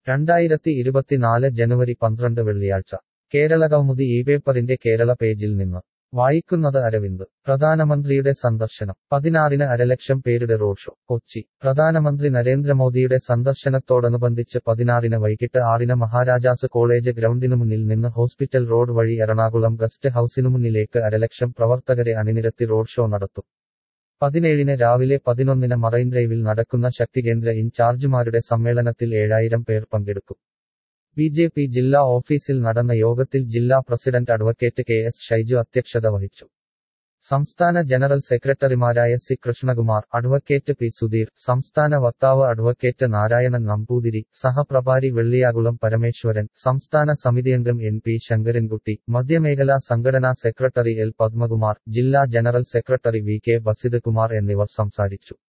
രണ്ടായിരത്തി ഇരുപത്തിനാല് ജനുവരി പന്ത്രണ്ട് വെള്ളിയാഴ്ച കേരള കൗമുദി ഈ പേപ്പറിന്റെ കേരള പേജിൽ നിന്ന് വായിക്കുന്നത് അരവിന്ദ് പ്രധാനമന്ത്രിയുടെ സന്ദർശനം പതിനാറിന് അരലക്ഷം പേരുടെ റോഡ് ഷോ കൊച്ചി പ്രധാനമന്ത്രി നരേന്ദ്രമോദിയുടെ സന്ദർശനത്തോടനുബന്ധിച്ച് പതിനാറിന് വൈകിട്ട് ആറിന് മഹാരാജാസ് കോളേജ് ഗ്രൗണ്ടിനു മുന്നിൽ നിന്ന് ഹോസ്പിറ്റൽ റോഡ് വഴി എറണാകുളം ഗസ്റ്റ് ഹൌസിനു മുന്നിലേക്ക് അരലക്ഷം പ്രവർത്തകരെ അണിനിരത്തി റോഡ് ഷോ നടത്തും പതിനേഴിന് രാവിലെ പതിനൊന്നിന് മറൈൻ ഡ്രൈവിൽ നടക്കുന്ന ശക്തികേന്ദ്ര ഇൻചാർജുമാരുടെ സമ്മേളനത്തിൽ ഏഴായിരം പേർ പങ്കെടുക്കും ബി ജെ പി ജില്ലാ ഓഫീസിൽ നടന്ന യോഗത്തിൽ ജില്ലാ president advocate K S Shaiju അധ്യക്ഷത വഹിച്ചു സംസ്ഥാന ജനറൽ സെക്രട്ടറിമാരായ C Krishnakumar advocate P Sudheer സംസ്ഥാന വക്താവ് അഡ്വക്കേറ്റ് നാരായണൻ നമ്പൂതിരി സഹപ്രഭാരി വെള്ളിയാകുളം പരമേശ്വരൻ സംസ്ഥാന സമിതിയംഗം എൻ പി ശങ്കരൻകുട്ടി മധ്യമേഖലാ സംഘടനാ സെക്രട്ടറി എൽ പത്മകുമാർ ജില്ലാ general secretary V K Basith Kumar എന്നിവർ സംസാരിച്ചു